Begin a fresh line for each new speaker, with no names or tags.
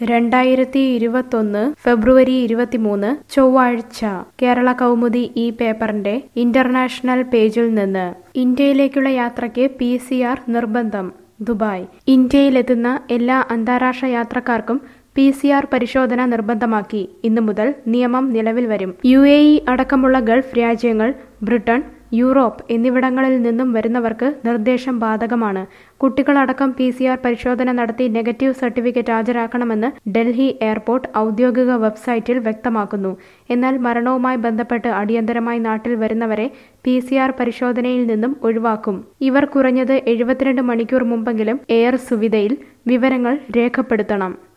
രണ്ടായിരത്തി ഇരുപത്തൊന്ന് ഫെബ്രുവരി ഇരുപത്തിമൂന്ന് ചൊവ്വാഴ്ച കേരള കൗമുദി ഈ പേപ്പറിന്റെ ഇന്റർനാഷണൽ പേജിൽ നിന്ന് ഇന്ത്യയിലേക്കുള്ള യാത്രയ്ക്ക് പി സി ആർ നിർബന്ധം ദുബായ് ഇന്ത്യയിലെത്തുന്ന എല്ലാ അന്താരാഷ്ട്ര യാത്രക്കാർക്കും പി സി ആർ പരിശോധന നിർബന്ധമാക്കി ഇന്നു മുതൽ നിയമം നിലവിൽ വരും യു എ ഇ അടക്കമുള്ള ഗൾഫ് രാജ്യങ്ങൾ ബ്രിട്ടൻ യൂറോപ്പ് എന്നിവിടങ്ങളിൽ നിന്നും വരുന്നവർക്ക് നിർദ്ദേശം ബാധകമാണ് കുട്ടികളടക്കം പി സി ആർ പരിശോധന നടത്തി നെഗറ്റീവ് സർട്ടിഫിക്കറ്റ് ഹാജരാക്കണമെന്ന് ഡൽഹി എയർപോർട്ട് ഔദ്യോഗിക വെബ്സൈറ്റിൽ വ്യക്തമാക്കുന്നു എന്നാൽ മരണവുമായി ബന്ധപ്പെട്ട് അടിയന്തരമായി നാട്ടിൽ വരുന്നവരെ പി സി ആർ പരിശോധനയിൽ നിന്നും ഒഴിവാക്കും ഇവർ കുറഞ്ഞത് എഴുപത്തിരണ്ട് മണിക്കൂർ മുമ്പെങ്കിലും എയർ സുവിധയിൽ വിവരങ്ങൾ രേഖപ്പെടുത്തണം